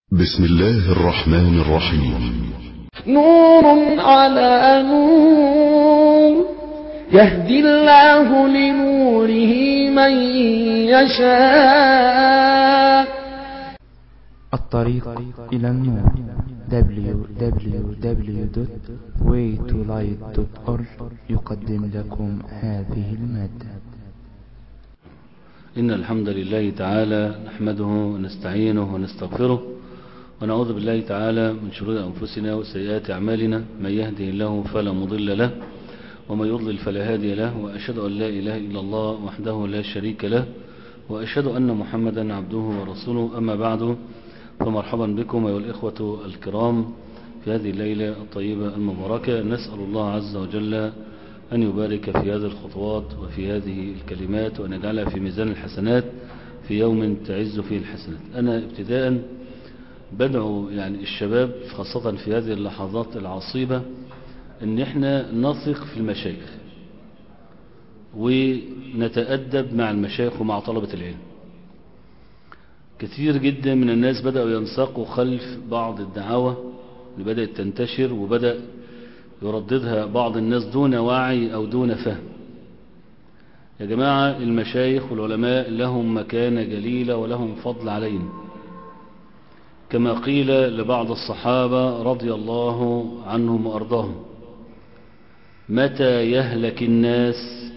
بسم الله الرحمن الرحيم نور على نور يهدي الله لنوره من يشاء الطريق إلى النور www.waytolight.org يقدم لكم هذه المادة إن الحمد لله تعالى نحمده ونستعينه ونستغفره ونعوذ بالله تعالى من شرور أنفسنا وسيئات أعمالنا من يهده الله فلا مضل له ومن يضلل فلا هادي له وأشهد أن لا إله إلا الله وحده لا شريك له وأشهد أن محمدا عبده ورسوله أما بعد فمرحبا بكم أيها الإخوة الكرام في هذه الليلة الطيبة المباركة نسأل الله عز وجل أن يبارك في هذه الخطوات وفي هذه الكلمات وأن يجعلها في ميزان الحسنات في يوم تعز فيه الحسنات أنا ابتداء بدعو يعني الشباب خاصة في هذه اللحظات العصيبة ان احنا نثق في المشايخ ونتأدب مع المشايخ ومع طلبة العلم كثير جدا من الناس بدأوا ينساقوا خلف بعض الدعاوى اللي بدأت تنتشر وبدأ يرددها بعض الناس دون وعي أو دون فهم يا جماعة المشايخ والعلماء لهم مكانة جليلة ولهم فضل علينا كما قيل لبعض الصحابة رضي الله عنهم وأرضاهم متى يهلك الناس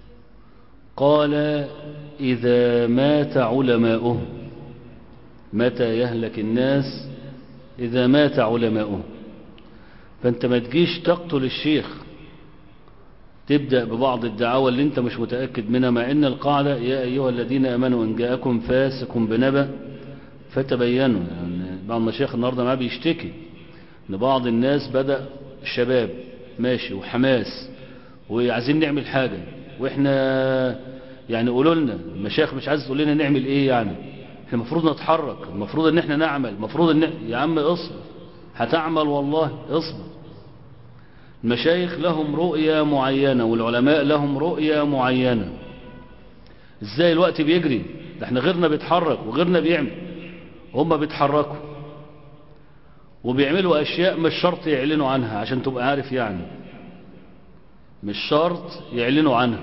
قال إذا مات علماؤه متى يهلك الناس إذا مات علماؤه فأنت ما تجيش تقتل الشيخ تبدأ ببعض الدعاوى اللي انت مش متأكد منها مع ان القاعدة يا أيها الذين أمنوا إن جاءكم فاسق بنبأ فتبينوا يعني بعض المشايخ النهاردة ما بيشتكي ان بعض الناس بدأ الشباب ماشي وحماس وعايزين نعمل حاجة واحنا يعني قولوا لنا المشايخ مش عايز تقول لنا نعمل ايه يعني احنا المفروض نتحرك المفروض ان احنا نعمل المفروض ان يا عم اصبر هتعمل والله اصبر المشايخ لهم رؤية معينة والعلماء لهم رؤية معينة ازاي الوقت بيجري ده احنا غيرنا بيتحرك وغيرنا بيعمل هم بيتحركوا وبيعملوا اشياء مش شرط يعلنوا عنها عشان تبقى عارف يعني مش شرط يعلنوا عنها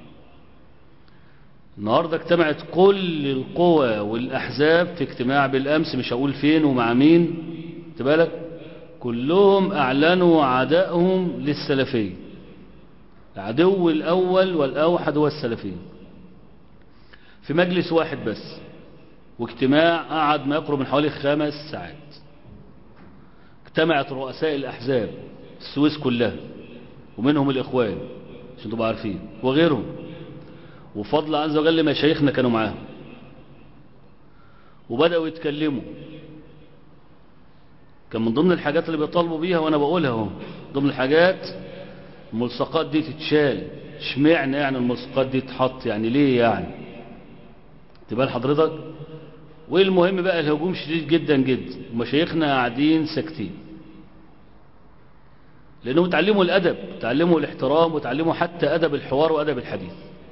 النهاردة اجتمعت كل القوى والاحزاب في اجتماع بالامس مش هقول فين ومع مين تبالك كلهم اعلنوا عدائهم للسلفية العدو الاول والاوحد هو السلفية في مجلس واحد بس واجتماع قعد ما يقرب من حوالي خمس ساعات اجتمعت رؤساء الأحزاب السويس كلها ومنهم الإخوان عشان تبقى عارفين وغيرهم وفضل عز وجل مشايخنا كانوا معاهم وبدأوا يتكلموا كان من ضمن الحاجات اللي بيطالبوا بيها وانا بقولها اهو ضمن الحاجات الملصقات دي تتشال اشمعنى يعني الملصقات دي تتحط يعني ليه يعني تبقى حضرتك والمهم بقى الهجوم شديد جدا جدا ومشايخنا قاعدين ساكتين لانهم تعلموا الادب تعلموا الاحترام وتعلموا حتى ادب الحوار وادب الحديث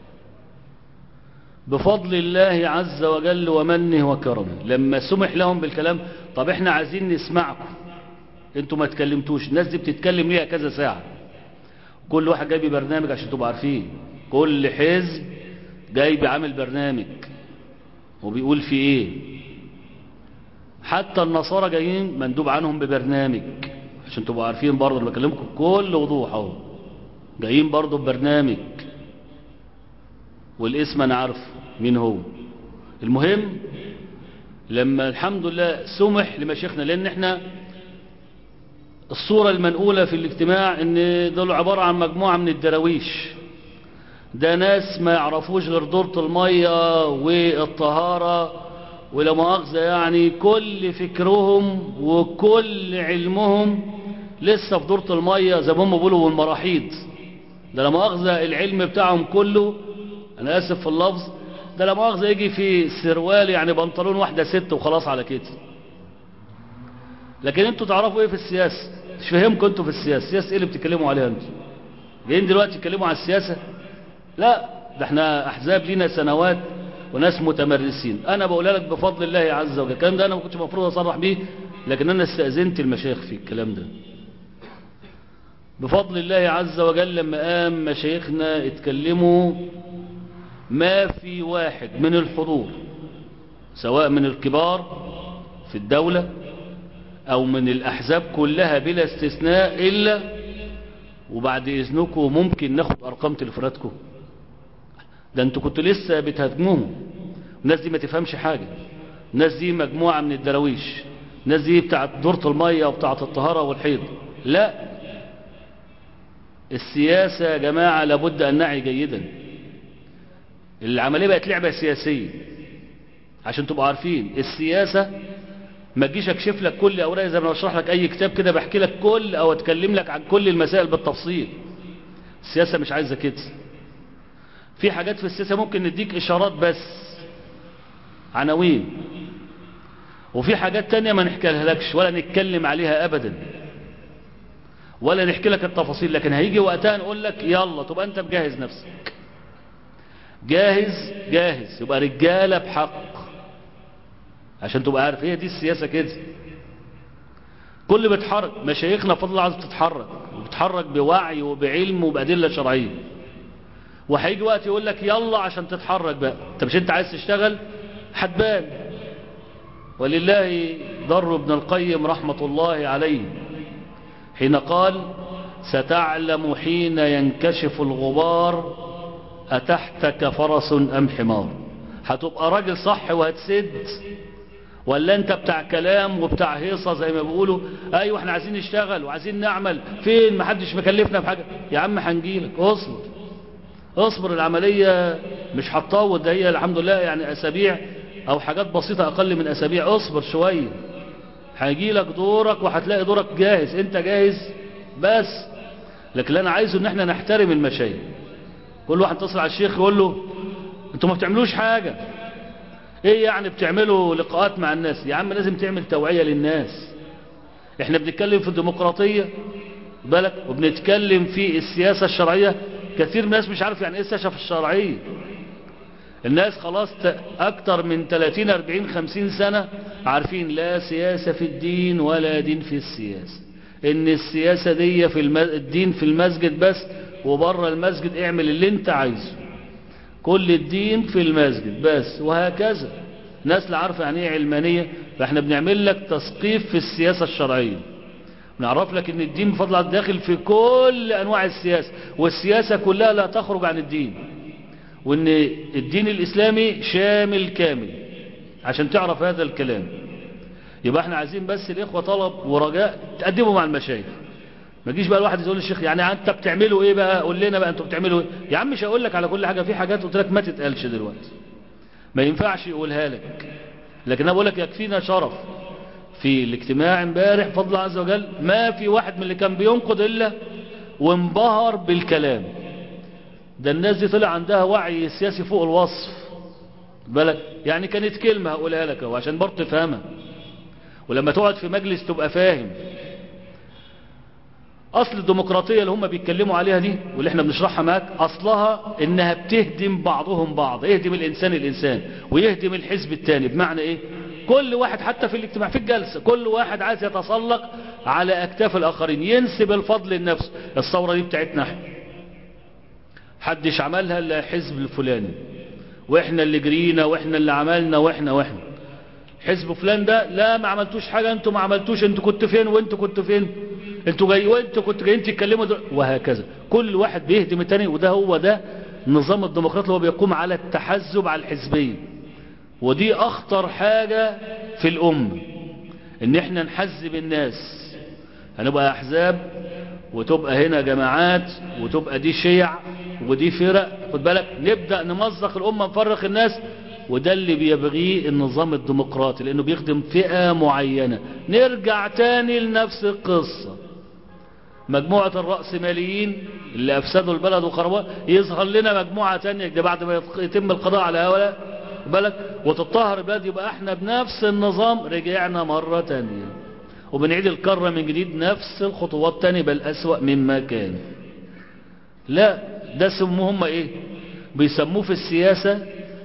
بفضل الله عز وجل ومنه وكرمه لما سمح لهم بالكلام طب احنا عايزين نسمعكم انتوا ما تكلمتوش الناس دي بتتكلم ليها كذا ساعة كل واحد جايب برنامج عشان تبقوا عارفين كل حزب جايب عامل برنامج وبيقول في ايه حتى النصارى جايين مندوب عنهم ببرنامج عشان تبقوا عارفين برضه انا بكلمكم بكل وضوح اهو جايين برضه ببرنامج والاسم انا عارف مين هو المهم لما الحمد لله سمح لمشيخنا لان احنا الصورة المنقولة في الاجتماع ان دول عبارة عن مجموعة من الدراويش ده ناس ما يعرفوش غير دورة المية والطهارة ولا مؤاخذة يعني كل فكرهم وكل علمهم لسه في دورة المية زي ما هم بيقولوا والمراحيض ده لا مؤاخذة العلم بتاعهم كله انا اسف في اللفظ ده لا مؤاخذة يجي في سروال يعني بنطلون واحدة ست وخلاص على كده لكن انتوا تعرفوا ايه في السياسة مش فهمكم انتوا في السياسة السياسة ايه اللي بتتكلموا عليها انتوا جايين دلوقتي تتكلموا على السياسة لا ده احنا احزاب لينا سنوات وناس متمرسين انا بقولها لك بفضل الله عز وجل الكلام ده انا ما كنتش المفروض اصرح بيه لكن انا استأذنت المشايخ في الكلام ده بفضل الله عز وجل لما قام مشايخنا اتكلموا ما في واحد من الحضور سواء من الكبار في الدولة او من الاحزاب كلها بلا استثناء الا وبعد اذنكم ممكن ناخد ارقام تليفوناتكم ده انتوا كنتوا لسه بتهاجموهم الناس دي ما تفهمش حاجة الناس دي مجموعة من الدراويش الناس دي بتاعت دورة المية وبتاعت الطهارة والحيض لا السياسة يا جماعة لابد أن نعي جيدا العملية بقت لعبة سياسية عشان تبقوا عارفين السياسة ما تجيش اكشف لك كل اوراق زي ما بشرح لك اي كتاب كده بحكي لك كل او اتكلم لك عن كل المسائل بالتفصيل السياسة مش عايزة كده في حاجات في السياسة ممكن نديك اشارات بس عناوين وفي حاجات تانية ما نحكيها لكش ولا نتكلم عليها ابدا ولا نحكي لك التفاصيل لكن هيجي وقتها نقول لك يلا تبقى انت مجهز نفسك جاهز جاهز يبقى رجالة بحق عشان تبقى عارف هي دي السياسة كده كل بيتحرك مشايخنا فضل الله عز بتتحرك وبتتحرك بوعي وبعلم وبأدلة شرعية وهيجي وقت يقول لك يلا عشان تتحرك بقى انت مش انت عايز تشتغل هتبان ولله ضر ابن القيم رحمة الله عليه حين قال ستعلم حين ينكشف الغبار أتحتك فرس أم حمار هتبقى راجل صح وهتسد ولا انت بتاع كلام وبتاع هيصة زي ما بيقولوا ايوه احنا عايزين نشتغل وعايزين نعمل فين محدش مكلفنا بحاجة يا عم هنجيلك اصبر اصبر العملية مش هتطول ده هي الحمد لله يعني اسابيع او حاجات بسيطة اقل من اسابيع اصبر شوية هيجيلك دورك وهتلاقي دورك جاهز انت جاهز بس لكن اللي انا عايزه ان احنا نحترم المشايخ كل واحد اتصل على الشيخ يقول له انتوا ما بتعملوش حاجة ايه يعني بتعملوا لقاءات مع الناس يا عم لازم تعمل توعية للناس احنا بنتكلم في الديمقراطية بالك وبنتكلم في السياسة الشرعية كثير من الناس مش عارف يعني ايه السياسة الشرعية الناس خلاص اكتر من 30 40 50 سنة عارفين لا سياسة في الدين ولا دين في السياسة ان السياسة دي في الم... الدين في المسجد بس وبره المسجد اعمل اللي انت عايزه كل الدين في المسجد بس وهكذا ناس لا عارفه يعني ايه علمانيه فاحنا بنعمل لك تثقيف في السياسه الشرعيه بنعرف لك ان الدين بفضل الله داخل في كل انواع السياسه والسياسه كلها لا تخرج عن الدين وان الدين الاسلامي شامل كامل عشان تعرف هذا الكلام يبقى احنا عايزين بس الاخوه طلب ورجاء تقدموا مع المشايخ ما تجيش بقى الواحد يقول للشيخ يعني انت بتعملوا ايه بقى قول لنا بقى انتوا بتعملوا ايه يا عم مش هقول لك على كل حاجه في حاجات قلت لك ما تتقالش دلوقتي ما ينفعش يقولها لك لكن انا بقول لك يكفينا شرف في الاجتماع امبارح فضل الله عز وجل ما في واحد من اللي كان بينقض الا وانبهر بالكلام ده الناس دي طلع عندها وعي سياسي فوق الوصف بالك يعني كانت كلمه هقولها لك اهو عشان برضه تفهمها ولما تقعد في مجلس تبقى فاهم اصل الديمقراطية اللي هم بيتكلموا عليها دي واللي احنا بنشرحها معاك اصلها انها بتهدم بعضهم بعض يهدم الانسان الانسان ويهدم الحزب التاني بمعنى ايه كل واحد حتى في الاجتماع في الجلسة كل واحد عايز يتسلق على اكتاف الاخرين ينسب الفضل للنفس الثورة دي بتاعتنا احنا حدش عملها الا الحزب الفلاني واحنا اللي جرينا واحنا اللي عملنا واحنا واحنا حزب فلان ده لا ما عملتوش حاجة انتوا ما عملتوش انتوا كنتوا فين وانتوا كنتوا فين انتوا جاي وانتوا كنتوا جايين تتكلموا دل... وهكذا كل واحد بيهدم التاني وده هو ده نظام الديمقراطي اللي هو بيقوم على التحزب على الحزبية ودي اخطر حاجة في الامة ان احنا نحزب الناس هنبقى احزاب وتبقى هنا جماعات وتبقى دي شيع ودي فرق خد بالك نبدأ نمزق الامة نفرق الناس وده اللي بيبغيه النظام الديمقراطي لانه بيخدم فئة معينة نرجع تاني لنفس القصة مجموعة الرأسماليين اللي افسدوا البلد وخربوها يظهر لنا مجموعة تانية ده بعد ما يتم القضاء على هؤلاء بالك وتطهر البلد يبقى احنا بنفس النظام رجعنا مرة تانية وبنعيد الكرة من جديد نفس الخطوات تاني بل أسوأ مما كان لا ده سموهم ايه بيسموه في السياسة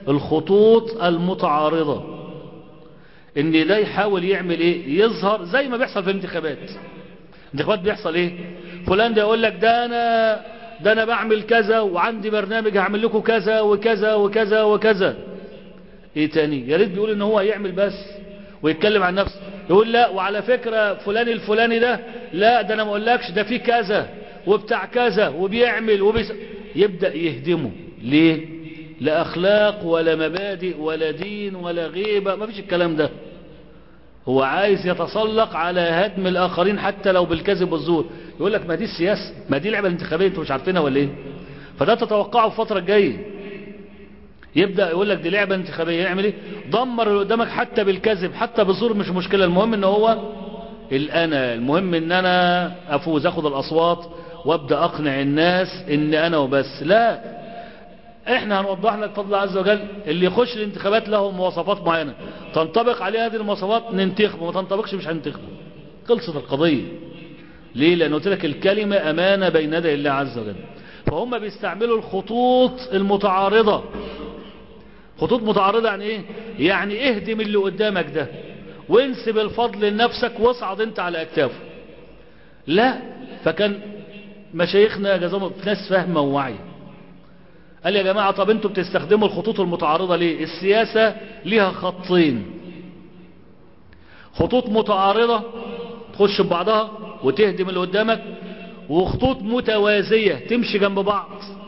الخطوط المتعارضة ان ده يحاول يعمل ايه يظهر زي ما بيحصل في الانتخابات الانتخابات بيحصل ايه فلان ده يقول لك ده انا ده انا بعمل كذا وعندي برنامج هعمل لكم كذا وكذا وكذا وكذا ايه تاني يا ريت بيقول ان هو هيعمل بس ويتكلم عن نفسه يقول لا وعلى فكرة فلان الفلاني ده لا ده انا ما اقولكش ده في كذا وبتاع كذا وبيعمل وبيس يبدأ يهدمه ليه لا اخلاق ولا مبادئ ولا دين ولا غيبة ما فيش الكلام ده هو عايز يتسلق على هدم الاخرين حتى لو بالكذب والزور يقول لك ما دي السياسة ما دي لعبة انتخابية انتوا مش عارفينها ولا ايه فده تتوقعه في الفترة الجاية يبدأ يقول لك دي لعبة انتخابية يعمل ايه دمر اللي قدامك حتى بالكذب حتى بالزور مش مشكلة المهم ان هو الانا المهم ان انا افوز اخد الاصوات وابدأ اقنع الناس ان انا وبس لا احنا هنوضح لك فضل عز وجل اللي يخش الانتخابات له مواصفات معينة تنطبق عليه هذه المواصفات ننتخبه ما تنطبقش مش هننتخبه خلصت القضية ليه لان قلت لك الكلمة امانة بين يدي الله عز وجل فهم بيستعملوا الخطوط المتعارضة خطوط متعارضة يعني ايه يعني اهدم اللي قدامك ده وانسب الفضل لنفسك واصعد انت على اكتافه لا فكان مشايخنا جزاهم ناس فاهمة ووعي قال يا جماعة طب انتوا بتستخدموا الخطوط المتعارضة ليه السياسة ليها خطين خطوط متعارضة تخش ببعضها وتهدم اللي قدامك وخطوط متوازية تمشي جنب بعض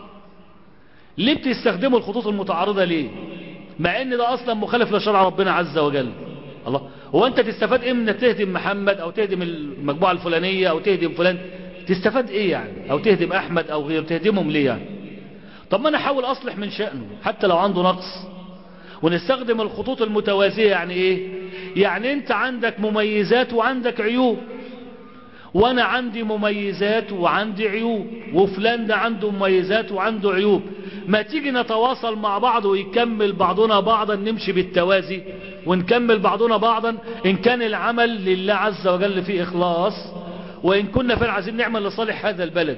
ليه بتستخدموا الخطوط المتعارضة ليه مع ان ده اصلا مخالف لشرع ربنا عز وجل الله هو انت تستفاد ايه من انك تهدم محمد او تهدم المجموعة الفلانية او تهدم فلان تستفاد ايه يعني او تهدم احمد او غيره تهدمهم ليه يعني طب ما انا احاول اصلح من شأنه حتى لو عنده نقص ونستخدم الخطوط المتوازية يعني ايه يعني انت عندك مميزات وعندك عيوب وانا عندي مميزات وعندي عيوب وفلان ده عنده مميزات وعنده عيوب ما تيجي نتواصل مع بعض ويكمل بعضنا بعضا نمشي بالتوازي ونكمل بعضنا بعضا ان كان العمل لله عز وجل فيه اخلاص وان كنا فعلا عايزين نعمل لصالح هذا البلد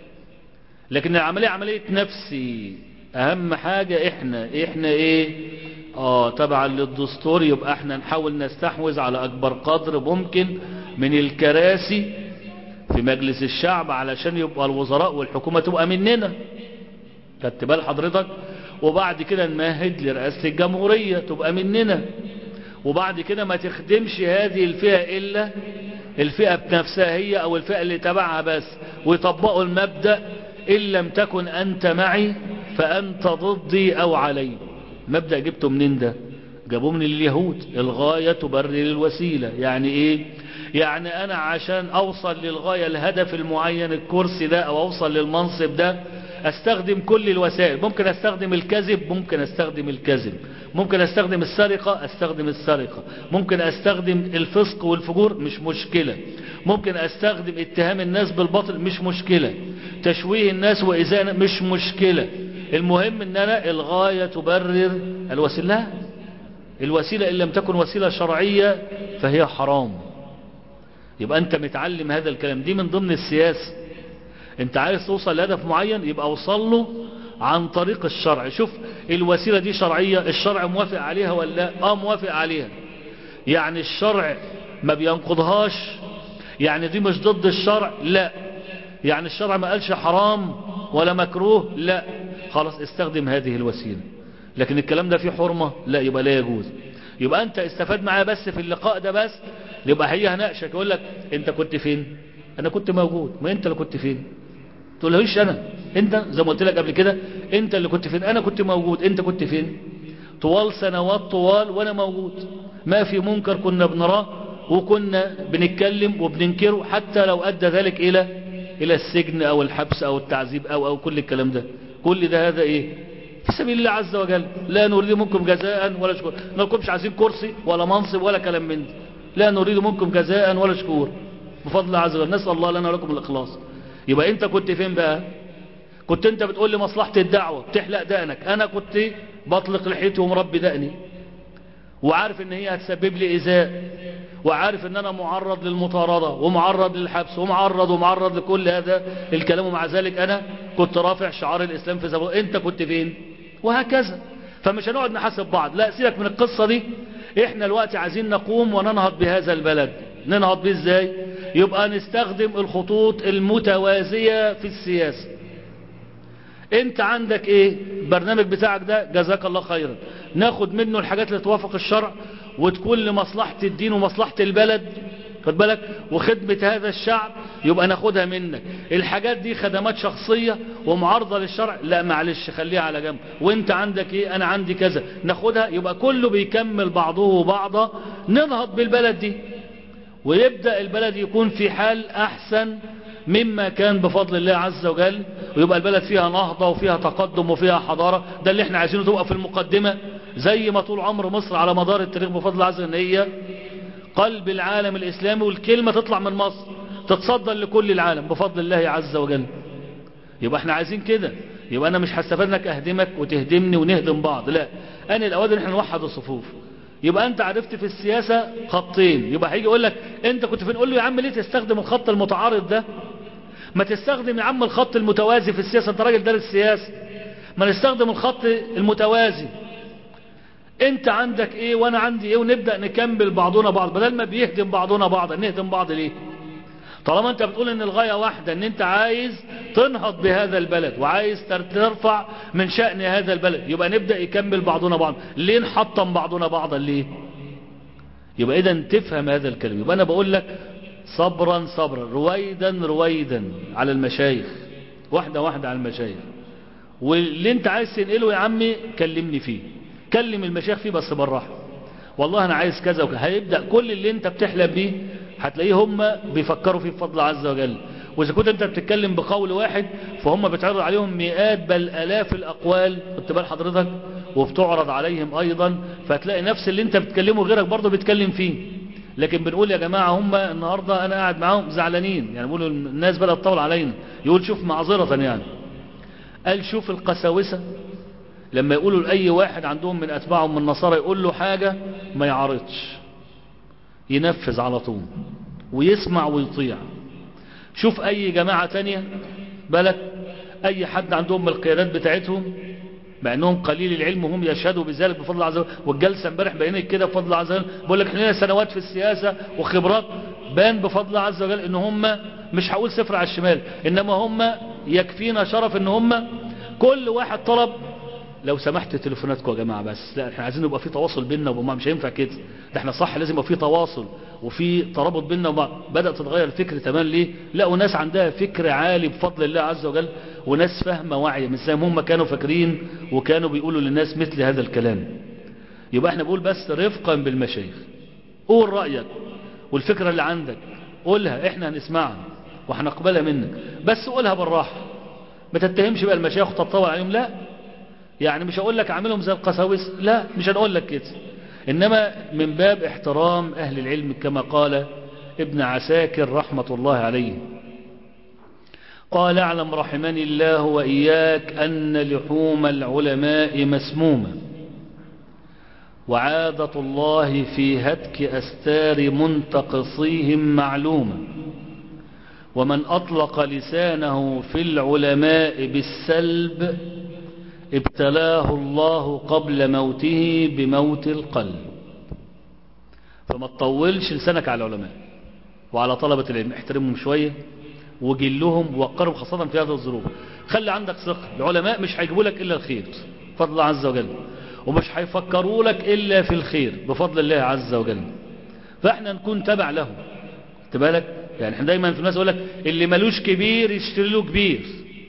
لكن العملية عملية نفسي اهم حاجة احنا احنا ايه اه تبعا للدستور يبقى احنا نحاول نستحوذ على اكبر قدر ممكن من الكراسي في مجلس الشعب علشان يبقى الوزراء والحكومة تبقى مننا خدت بال حضرتك وبعد كده نمهد لرئاسة الجمهورية تبقى مننا وبعد كده ما تخدمش هذه الفئة إلا الفئة بنفسها هي أو الفئة اللي تبعها بس ويطبقوا المبدأ إن لم تكن أنت معي فأنت ضدي أو علي مبدأ جبته منين ده جابوه من اليهود الغاية تبرر الوسيلة يعني ايه يعني انا عشان اوصل للغاية الهدف المعين الكرسي ده او اوصل للمنصب ده استخدم كل الوسائل ممكن استخدم الكذب ممكن استخدم الكذب ممكن استخدم السرقة استخدم السرقة ممكن استخدم الفسق والفجور مش مشكلة ممكن استخدم اتهام الناس بالباطل مش مشكلة تشويه الناس وإزاء مش مشكلة المهم ان انا الغاية تبرر الوسيلة الوسيلة ان لم تكن وسيلة شرعية فهي حرام يبقى انت متعلم هذا الكلام دي من ضمن السياسة انت عايز توصل لهدف معين يبقى اوصل له عن طريق الشرع شوف الوسيلة دي شرعية الشرع موافق عليها ولا لا اه موافق عليها يعني الشرع ما بينقضهاش يعني دي مش ضد الشرع لا يعني الشرع ما قالش حرام ولا مكروه لا خلاص استخدم هذه الوسيلة لكن الكلام ده فيه حرمة لا يبقى لا يجوز يبقى انت استفاد معايا بس في اللقاء ده بس يبقى هي هناقشك يقول لك انت كنت فين انا كنت موجود ما انت اللي كنت فين تقول لهش انا انت زي ما قلت لك قبل كده انت اللي كنت فين انا كنت موجود انت كنت فين طوال سنوات طوال وانا موجود ما في منكر كنا بنراه وكنا بنتكلم وبننكره حتى لو ادى ذلك الى الى السجن او الحبس او التعذيب او او كل الكلام ده كل ده هذا ايه في سبيل الله عز وجل لا نريد منكم جزاء ولا شكور ما نكونش عايزين كرسي ولا منصب ولا كلام من ده لا نريد منكم جزاء ولا شكور بفضل الله عز وجل نسأل الله لنا ولكم الإخلاص يبقى انت كنت فين بقى كنت انت بتقول لي مصلحة الدعوة بتحلق دقنك انا كنت بطلق لحيتي ومربي دقني وعارف ان هي هتسبب لي ايذاء وعارف ان انا معرض للمطاردة ومعرض للحبس ومعرض ومعرض لكل هذا الكلام ومع ذلك انا كنت رافع شعار الاسلام في زبون انت كنت فين وهكذا فمش هنقعد نحاسب بعض لا سيبك من القصة دي احنا الوقت عايزين نقوم وننهض بهذا البلد ننهض بيه ازاي يبقى نستخدم الخطوط المتوازية في السياسة انت عندك ايه البرنامج بتاعك ده جزاك الله خيرا ناخد منه الحاجات اللي توافق الشرع وتكون لمصلحة الدين ومصلحة البلد خد بالك وخدمة هذا الشعب يبقى ناخدها منك الحاجات دي خدمات شخصية ومعارضة للشرع لا معلش خليها على جنب وانت عندك ايه انا عندي كذا ناخدها يبقى كله بيكمل بعضه بعضا ننهض بالبلد دي ويبدأ البلد يكون في حال احسن مما كان بفضل الله عز وجل ويبقى البلد فيها نهضة وفيها تقدم وفيها حضارة ده اللي احنا عايزينه تبقى في المقدمة زي ما طول عمر مصر على مدار التاريخ بفضل الله عز وجل ان هي قلب العالم الإسلامي والكلمة تطلع من مصر تتصدر لكل العالم بفضل الله عز وجل يبقى احنا عايزين كده يبقى انا مش هستفاد انك اهدمك وتهدمني ونهدم بعض لا انا الاواد ان احنا نوحد الصفوف يبقى انت عرفت في السياسة خطين يبقى هيجي يقول لك انت كنت فين قول له يا عم ليه تستخدم الخط المتعارض ده ما تستخدم يا عم الخط المتوازي في السياسة انت راجل دارس السياسة ما نستخدم الخط المتوازي انت عندك ايه وانا عندي ايه ونبدأ نكمل بعضنا بعض بدل ما بيهدم بعضنا بعضا نهدم بعض ليه طالما انت بتقول ان الغاية واحدة ان انت عايز تنهض بهذا البلد وعايز ترفع من شأن هذا البلد يبقى نبدأ يكمل بعضنا بعض ليه نحطم بعضنا بعضا ليه يبقى اذا تفهم هذا الكلام يبقى انا بقول لك صبرا صبرا رويدا رويدا على المشايخ واحدة واحدة على المشايخ واللي انت عايز تنقله يا عمي كلمني فيه كلم المشايخ فيه بس بالراحة والله انا عايز كذا وكذا هيبدأ كل اللي انت بتحلم بيه هتلاقيه هم بيفكروا فيه بفضل عز وجل واذا كنت انت بتتكلم بقول واحد فهم بتعرض عليهم مئات بل الاف الاقوال خدت بال حضرتك وبتعرض عليهم ايضا فتلاقي نفس اللي انت بتكلمه غيرك برضه بيتكلم فيه لكن بنقول يا جماعة هم النهاردة انا قاعد معاهم زعلانين يعني بيقولوا الناس بدأت تطول علينا يقول شوف معذرة يعني قال شوف القساوسة لما يقولوا لأي واحد عندهم من أتباعهم من النصارى يقول له حاجة ما يعرضش ينفذ على طول ويسمع ويطيع شوف أي جماعة تانية بالك أي حد عندهم من القيادات بتاعتهم مع انهم قليل العلم وهم يشهدوا بذلك بفضل الله عز وجل والجلسة امبارح بينك كده بفضل الله عز وجل بقول لك احنا لنا سنوات في السياسة وخبرات بان بفضل الله عز وجل ان هم مش هقول صفر على الشمال انما هم يكفينا شرف ان هم كل واحد طلب لو سمحت تليفوناتكم يا جماعة بس لا احنا عايزين يبقى في تواصل بيننا وبما مش هينفع كده ده احنا صح لازم يبقى في تواصل وفي ترابط بيننا وبعض بدأت تتغير الفكر تمام ليه لقوا ناس عندها فكر عالي بفضل الله عز وجل وناس فاهمة واعية مش زي ما هم كانوا فاكرين وكانوا بيقولوا للناس مثل هذا الكلام يبقى احنا بقول بس رفقا بالمشايخ قول رأيك والفكرة اللي عندك قولها احنا هنسمعها وهنقبلها منك بس قولها بالراحة ما تتهمش بقى المشايخ وتطول عليهم لا يعني مش هقول لك اعملهم زي القساوس لا مش هنقول لك كده انما من باب احترام اهل العلم كما قال ابن عساكر رحمة الله عليه قال اعلم رحمني الله وإياك أن لحوم العلماء مسمومة وعادة الله في هتك أستار منتقصيهم معلومة ومن أطلق لسانه في العلماء بالسلب ابتلاه الله قبل موته بموت القلب فما تطولش لسانك على العلماء وعلى طلبة العلم احترمهم شوية وجلهم ووقرهم خاصة في هذه الظروف خلي عندك ثقة العلماء مش هيجيبوا لك إلا الخير بفضل الله عز وجل ومش هيفكروا لك إلا في الخير بفضل الله عز وجل فاحنا نكون تبع لهم بالك يعني احنا دايما في الناس يقول لك اللي ملوش كبير يشتري له كبير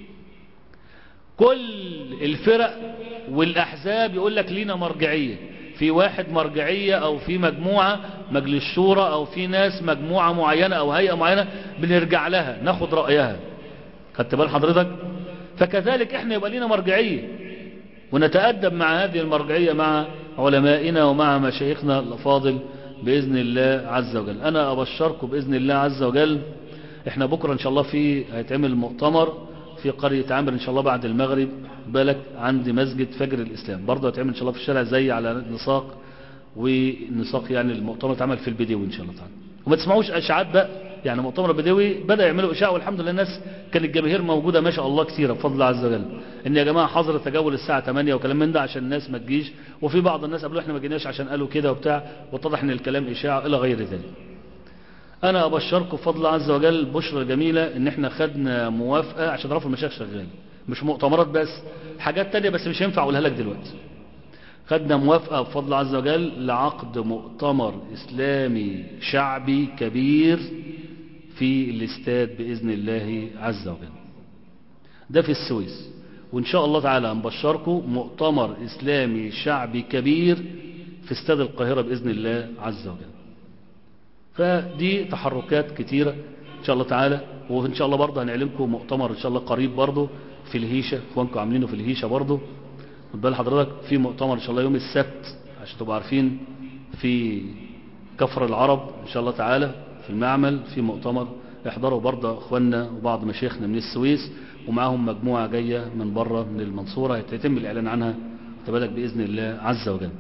كل الفرق والأحزاب يقول لك لينا مرجعية في واحد مرجعية أو في مجموعة مجلس شورى أو في ناس مجموعة معينة أو هيئة معينة بنرجع لها ناخد رأيها خدت بال حضرتك فكذلك احنا يبقى لينا مرجعية ونتأدب مع هذه المرجعية مع علمائنا ومع مشايخنا الأفاضل بإذن الله عز وجل أنا أبشركم بإذن الله عز وجل احنا بكرة إن شاء الله في هيتعمل مؤتمر في قرية عامر ان شاء الله بعد المغرب بالك عند مسجد فجر الاسلام برضه هتعمل ان شاء الله في الشارع زي على نساق ونساق يعني المؤتمر اتعمل في البديو ان شاء الله تعالى وما تسمعوش اشاعات بقى يعني مؤتمر بدوي بدأ يعملوا إشاعة والحمد لله الناس كان الجماهير موجودة ما شاء الله كثيرة بفضل الله عز وجل إن يا جماعة حظر التجول الساعة 8 وكلام من ده عشان الناس ما تجيش وفي بعض الناس قالوا إحنا ما جيناش عشان قالوا كده وبتاع واتضح إن الكلام إشاعة إلى غير ذلك أنا أبشركم بفضل الله عز وجل بشرة جميلة إن إحنا خدنا موافقة عشان تعرفوا المشايخ شغال مش مؤتمرات بس حاجات تانية بس مش هينفع أقولها لك دلوقتي خدنا موافقة بفضل الله عز وجل لعقد مؤتمر إسلامي شعبي كبير في الاستاد بإذن الله عز وجل ده في السويس وإن شاء الله تعالى نبشركم مؤتمر إسلامي شعبي كبير في استاد القاهرة بإذن الله عز وجل فدي تحركات كتيرة إن شاء الله تعالى وإن شاء الله برضه هنعلمكم مؤتمر إن شاء الله قريب برضه في الهيشة إخوانكم عاملينه في الهيشة برضه خد بال حضرتك في مؤتمر إن شاء الله يوم السبت عشان تبقوا عارفين في كفر العرب إن شاء الله تعالى في المعمل في مؤتمر احضروا برضه اخواننا وبعض مشايخنا من السويس ومعاهم مجموعة جاية من بره من المنصورة يتم الإعلان عنها تبادك بإذن الله عز وجل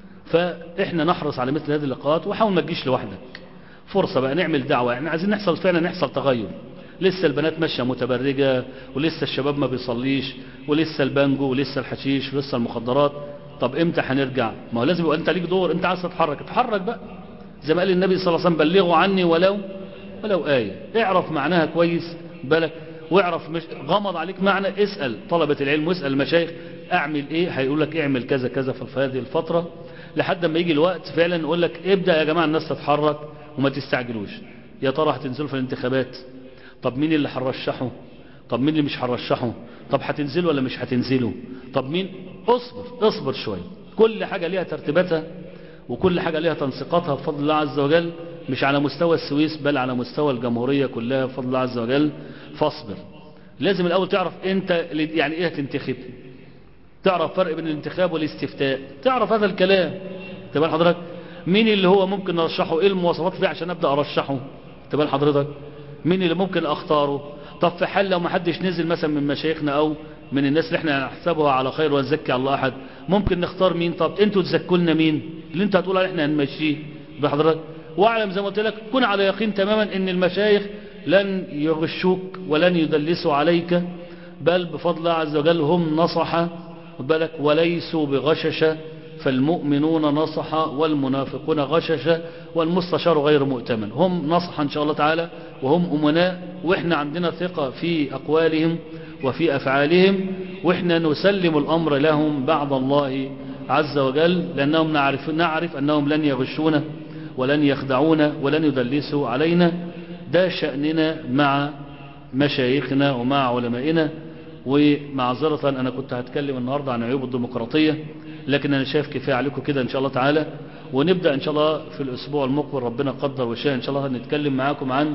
فإحنا نحرص على مثل هذه اللقاءات وحاول ما تجيش لوحدك فرصة بقى نعمل دعوة احنا عايزين نحصل فعلا نحصل تغير لسه البنات ماشية متبرجة ولسه الشباب ما بيصليش ولسه البانجو ولسه الحشيش ولسه المخدرات طب امتى هنرجع ما هو لازم يبقى انت ليك دور انت عايز تتحرك اتحرك بقى زي ما قال النبي صلى الله عليه وسلم بلغوا عني ولو ولو آية اعرف معناها كويس بالك واعرف مش غمض عليك معنى اسأل طلبة العلم واسأل المشايخ اعمل ايه هيقول لك اعمل كذا كذا في هذه الفترة لحد ما يجي الوقت فعلا يقول لك ابدأ يا جماعة الناس تتحرك وما تستعجلوش يا ترى هتنزلوا في الانتخابات طب مين اللي هنرشحه طب مين اللي مش هنرشحه طب هتنزلوا ولا مش هتنزلوا طب مين اصبر اصبر شوية كل حاجة ليها ترتيباتها وكل حاجة ليها تنسيقاتها بفضل الله عز وجل مش على مستوى السويس بل على مستوى الجمهورية كلها بفضل الله عز وجل فاصبر لازم الأول تعرف انت يعني ايه هتنتخب تعرف فرق بين الانتخاب والاستفتاء تعرف هذا الكلام تبقى حضرتك مين اللي هو ممكن نرشحه ايه المواصفات فيه عشان ابدا ارشحه تبقى حضرتك مين اللي ممكن اختاره طب في حال لو ما حدش نزل مثلا من مشايخنا او من الناس اللي احنا نحسبها على خير ونزكي على الله احد ممكن نختار مين طب انتوا تزكوا لنا مين اللي انت هتقول عليه احنا هنمشيه بحضرتك واعلم زي ما قلت لك كن على يقين تماما ان المشايخ لن يغشوك ولن يدلسوا عليك بل بفضل الله عز وجل هم نصح بالك وليسوا بغششة فالمؤمنون نصح والمنافقون غششة والمستشار غير مؤتمن هم نصح إن شاء الله تعالى وهم أمناء وإحنا عندنا ثقة في أقوالهم وفي أفعالهم وإحنا نسلم الأمر لهم بعد الله عز وجل لأنهم نعرف, نعرف أنهم لن يغشونا ولن يخدعونا ولن يدلسوا علينا ده شأننا مع مشايخنا ومع علمائنا ومعذرة أنا كنت هتكلم النهاردة عن عيوب الديمقراطية لكن أنا شايف كفاية عليكم كده إن شاء الله تعالى ونبدأ إن شاء الله في الأسبوع المقبل ربنا قدر وشاء إن شاء الله نتكلم معاكم عن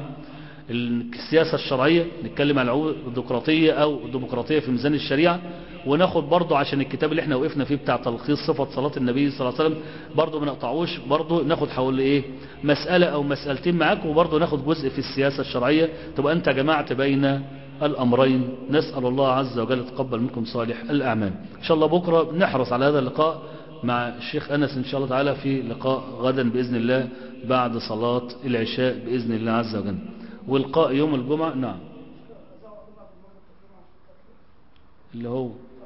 السياسة الشرعية نتكلم عن العيوب الديمقراطية أو الديمقراطية في ميزان الشريعة وناخد برضه عشان الكتاب اللي احنا وقفنا فيه بتاع تلخيص صفة صلاة النبي صلى الله عليه وسلم برضه ما نقطعوش برضه ناخد حول ايه مسألة او مسألتين معاك وبرضه ناخد جزء في السياسة الشرعية تبقى انت جمعت بين الأمرين نسأل الله عز وجل يتقبل منكم صالح الأعمال إن شاء الله بكرة نحرص على هذا اللقاء مع الشيخ أنس إن شاء الله تعالى في لقاء غدا بإذن الله بعد صلاة العشاء بإذن الله عز وجل والقاء يوم الجمعة نعم اللي هو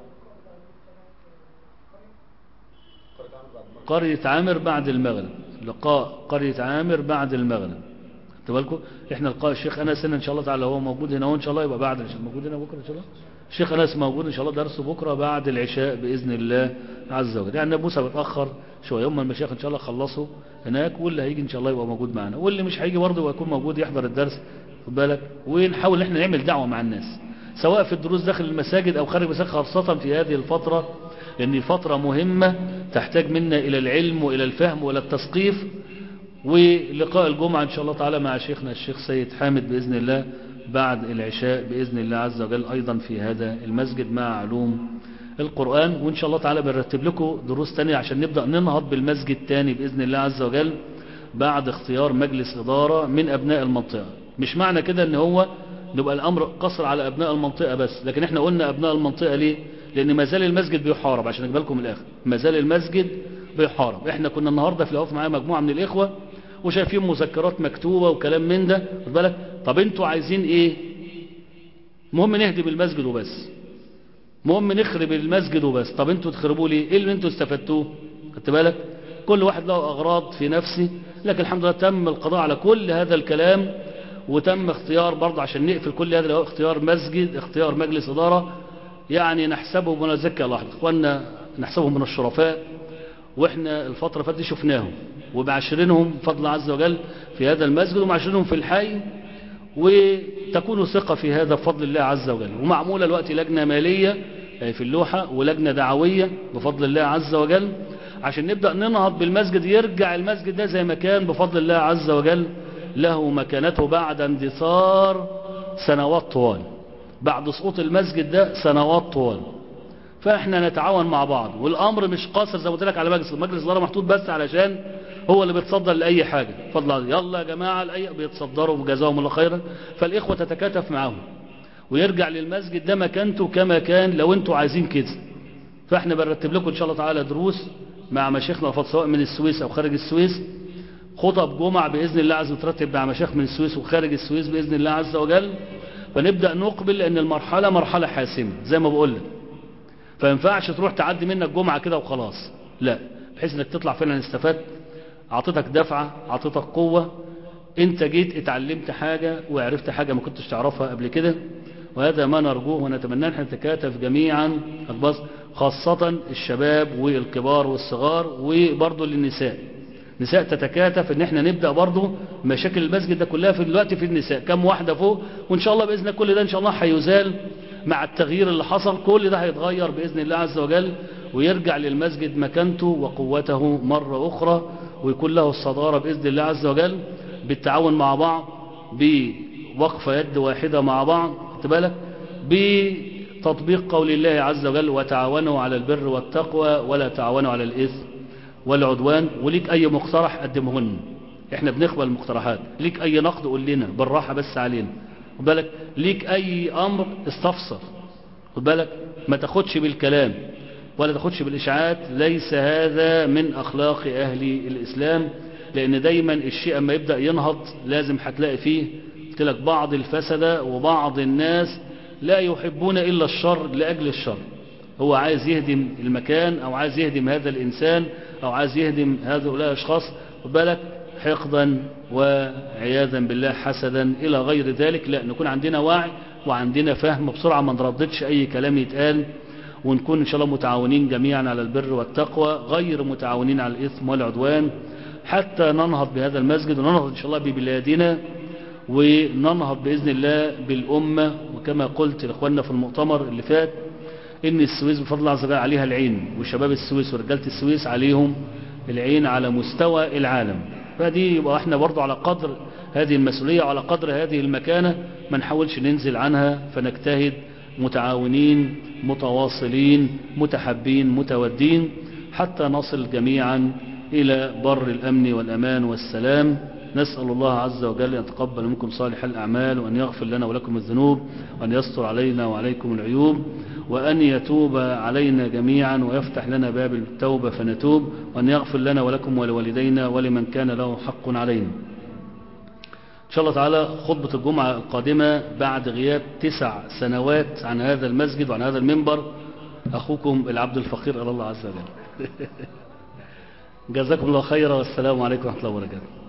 قرية عامر بعد المغرب لقاء قرية عامر بعد المغرب بالكم احنا لقاء الشيخ انس هنا ان شاء الله تعالى هو موجود هنا وان شاء الله يبقى بعد العشاء موجود هنا بكره ان شاء الله الشيخ انس موجود ان شاء الله درسه بكره بعد العشاء باذن الله عز وجل يعني موسى بيتاخر شويه يوم المشايخ ان شاء الله خلصوا هناك واللي هيجي ان شاء الله يبقى موجود معنا واللي مش هيجي برضه يكون موجود يحضر الدرس خد بالك ونحاول ان احنا نعمل دعوه مع الناس سواء في الدروس داخل المساجد او خارج المساجد خاصه في هذه الفتره لان فتره مهمه تحتاج منا الى العلم والى الفهم والى التثقيف ولقاء الجمعة إن شاء الله تعالى مع شيخنا الشيخ سيد حامد بإذن الله بعد العشاء بإذن الله عز وجل أيضا في هذا المسجد مع علوم القرآن وإن شاء الله تعالى بنرتب لكم دروس تانية عشان نبدأ ننهض بالمسجد تاني بإذن الله عز وجل بعد اختيار مجلس إدارة من أبناء المنطقة مش معنى كده ان هو نبقى الأمر قصر على أبناء المنطقة بس لكن احنا قلنا أبناء المنطقة ليه لأن ما زال المسجد بيحارب عشان أجيب لكم الآخر ما زال المسجد بيحارب احنا كنا النهاردة في الوقف معايا مجموعة من الإخوة وشايفين مذكرات مكتوبة وكلام من ده خد بالك طب انتوا عايزين ايه المهم نهدم المسجد وبس المهم نخرب المسجد وبس طب انتوا تخربوا ليه ايه اللي انتوا استفدتوه خدت بالك كل واحد له اغراض في نفسه لكن الحمد لله تم القضاء على كل هذا الكلام وتم اختيار برضه عشان نقفل كل هذا اختيار مسجد اختيار مجلس اداره يعني نحسبه من زكى الله اخواننا نحسبهم من الشرفاء واحنا الفتره اللي فاتت دي شفناهم وبعشرينهم فضل عز وجل في هذا المسجد ومعشرينهم في الحي وتكون ثقة في هذا بفضل الله عز وجل ومعمولة الوقت لجنة مالية في اللوحة ولجنة دعوية بفضل الله عز وجل عشان نبدأ ننهض بالمسجد يرجع المسجد ده زي ما كان بفضل الله عز وجل له مكانته بعد اندثار سنوات طوال بعد سقوط المسجد ده سنوات طوال فاحنا نتعاون مع بعض والامر مش قاصر زي ما قلت لك على مجلس مجلس الاداره محطوط بس علشان هو اللي بيتصدر لاي حاجه فضل الله يلا يا جماعه الاي بيتصدروا وجزاهم الله خيرا فالاخوه تتكاتف معاهم ويرجع للمسجد ده مكانته كما كان لو انتوا عايزين كده فاحنا بنرتب لكم ان شاء الله تعالى دروس مع مشايخنا الفاضل سواء من السويس او خارج السويس خطب جمع باذن الله عز وجل ترتب مع مشايخ من السويس وخارج السويس باذن الله عز وجل فنبدا نقبل لان المرحله مرحله حاسمه زي ما بقول لك فينفعش تروح تعدي منك جمعه كده وخلاص لا بحيث انك تطلع فعلا استفدت اعطيتك دفعه اعطيتك قوه انت جيت اتعلمت حاجه وعرفت حاجه ما كنتش تعرفها قبل كده وهذا ما نرجوه ونتمنى ان احنا نتكاتف جميعا أكبر خاصة الشباب والكبار والصغار وبرضه للنساء نساء تتكاتف ان احنا نبدأ برضه مشاكل المسجد ده كلها في الوقت في النساء كم واحدة فوق وان شاء الله بإذن الله كل ده ان شاء الله هيزال مع التغيير اللي حصل كل ده هيتغير بإذن الله عز وجل ويرجع للمسجد مكانته وقوته مرة أخرى ويكون له الصدارة بإذن الله عز وجل بالتعاون مع بعض بوقفة يد واحدة مع بعض خدت بالك بتطبيق قول الله عز وجل وتعاونوا على البر والتقوى ولا تعاونوا على الإثم والعدوان وليك أي مقترح قدمهن احنا بنقبل المقترحات ليك أي نقد قول لنا بالراحة بس علينا خد بالك ليك أي أمر استفسر خد بالك ما تاخدش بالكلام ولا تاخدش بالإشاعات ليس هذا من أخلاق أهل الإسلام لأن دايما الشيء أما يبدأ ينهض لازم هتلاقي فيه قلت لك بعض الفسدة وبعض الناس لا يحبون إلا الشر لأجل الشر هو عايز يهدم المكان أو عايز يهدم هذا الإنسان أو عايز يهدم هؤلاء الأشخاص بالك حقدا وعياذا بالله حسدا إلى غير ذلك لا نكون عندنا وعي وعندنا فهم بسرعة ما نرددش أي كلام يتقال ونكون إن شاء الله متعاونين جميعا على البر والتقوى غير متعاونين على الإثم والعدوان حتى ننهض بهذا المسجد وننهض إن شاء الله ببلادنا وننهض بإذن الله بالأمة وكما قلت لإخواننا في المؤتمر اللي فات إن السويس بفضل الله عز وجل عليها العين وشباب السويس ورجالة السويس عليهم العين على مستوى العالم فدي يبقى احنا برضو على قدر هذه المسؤولية وعلى قدر هذه المكانة ما نحاولش ننزل عنها فنجتهد متعاونين متواصلين متحبين متودين حتى نصل جميعا إلى بر الأمن والأمان والسلام نسأل الله عز وجل أن يتقبل منكم صالح الأعمال وأن يغفر لنا ولكم الذنوب وأن يستر علينا وعليكم العيوب وأن يتوب علينا جميعا ويفتح لنا باب التوبة فنتوب وأن يغفر لنا ولكم ولوالدينا ولمن كان له حق علينا إن شاء الله تعالى خطبة الجمعة القادمة بعد غياب تسع سنوات عن هذا المسجد وعن هذا المنبر أخوكم العبد الفقير إلى الله عز وجل جزاكم الله خيرا والسلام عليكم ورحمة الله وبركاته